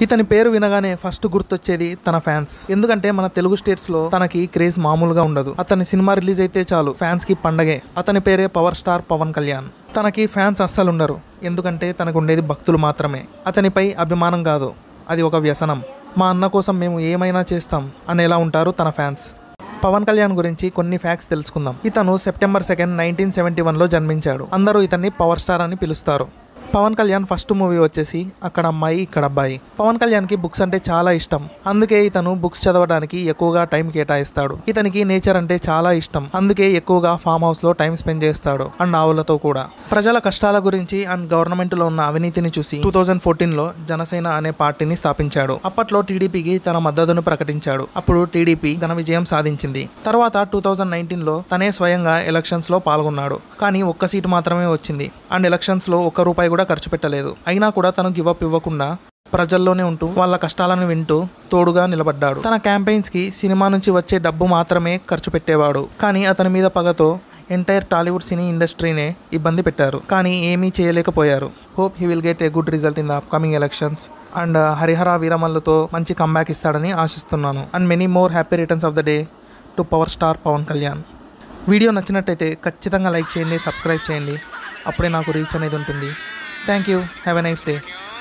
ఇతని పేరు వినగానే ఫస్ట్ గుర్తొచ్చేది తన ఫ్యాన్స్ ఎందుకంటే మన తెలుగు స్టేట్స్ లో తనకి క్రేజ్ మామూలుగా ఉండదు అతని సినిమా రిలీజ్ అయితే చాలు ఫ్యాన్స్ కి పండగే అతని పేరే పవర్ స్టార్ పవన్ కళ్యాణ్ తనకి ఫ్యాన్స్ అస్సలు ఉండరు ఎందుకంటే తనకు ఉండేది భక్తులు మాత్రమే అతనిపై అభిమానం కాదు అది ఒక వ్యసనం మా అన్న కోసం మేము ఏమైనా చేస్తాం అనేలా ఉంటారు తన ఫ్యాన్స్ పవన్ కళ్యాణ్ గురించి కొన్ని ఫ్యాక్ట్స్ తెలుసుకుందాం ఇతను సెప్టెంబర్ సెకండ్ నైన్టీన్ సెవెంటీ వన్లో జన్మించాడు అందరూ ఇతన్ని పవర్ స్టార్ అని పిలుస్తారు పవన్ కళ్యాణ్ ఫస్ట్ మూవీ వచ్చేసి అక్కడ అమ్మాయి ఇక్కడ అబ్బాయి పవన్ కళ్యాణ్కి బుక్స్ అంటే చాలా ఇష్టం అందుకే ఇతను బుక్స్ చదవడానికి ఎక్కువగా టైం కేటాయిస్తాడు ఇతనికి నేచర్ అంటే చాలా ఇష్టం అందుకే ఎక్కువగా ఫామ్ హౌస్ లో టైం స్పెండ్ చేస్తాడు అండ్ ఆవులతో కూడా ప్రజల కష్టాల గురించి అండ్ గవర్నమెంట్ లో ఉన్న అవినీతిని చూసి టూ థౌజండ్ ఫోర్టీన్ లో జనసేన అనే పార్టీని స్థాపించాడు అప్పట్లో టీడీపీకి తన మద్దతును ప్రకటించాడు అప్పుడు టీడీపీ ఘన విజయం సాధించింది తర్వాత టూ థౌజండ్ నైన్టీన్ లో తనే స్వయంగా ఎలక్షన్స్ లో పాల్గొన్నాడు కానీ ఒక్క సీటు మాత్రమే వచ్చింది అండ్ ఎలక్షన్స్ లో ఒక్క రూపాయి కూడా ఖర్చు పెట్టలేదు అయినా కూడా తను గివ్ అప్ ఇవ్వకుండా ప్రజల్లోనే ఉంటూ వాళ్ళ కష్టాలను వింటూ తోడుగా నిలబడ్డాడు తన క్యాంపెయిన్స్ కి సినిమా నుంచి వచ్చే డబ్బు మాత్రమే ఖర్చు పెట్టేవాడు కానీ అతని మీద పగతో ఎంటైర్ టాలీవుడ్ సినీ ఇండస్ట్రీనే ఇబ్బంది పెట్టారు కానీ ఏమీ చేయలేకపోయారు hope he will get a good result in the upcoming elections and Harihara వీరమల్లుతో మంచి కంబ్యాక్ ఇస్తాడని ఆశిస్తున్నాను and many more happy returns of the day to power star Pawan Kalyan video నచ్చినట్టయితే ఖచ్చితంగా లైక్ చేయండి సబ్స్క్రైబ్ చేయండి అప్పుడే నాకు రీచ్ అనేది ఉంటుంది thank you have a nice day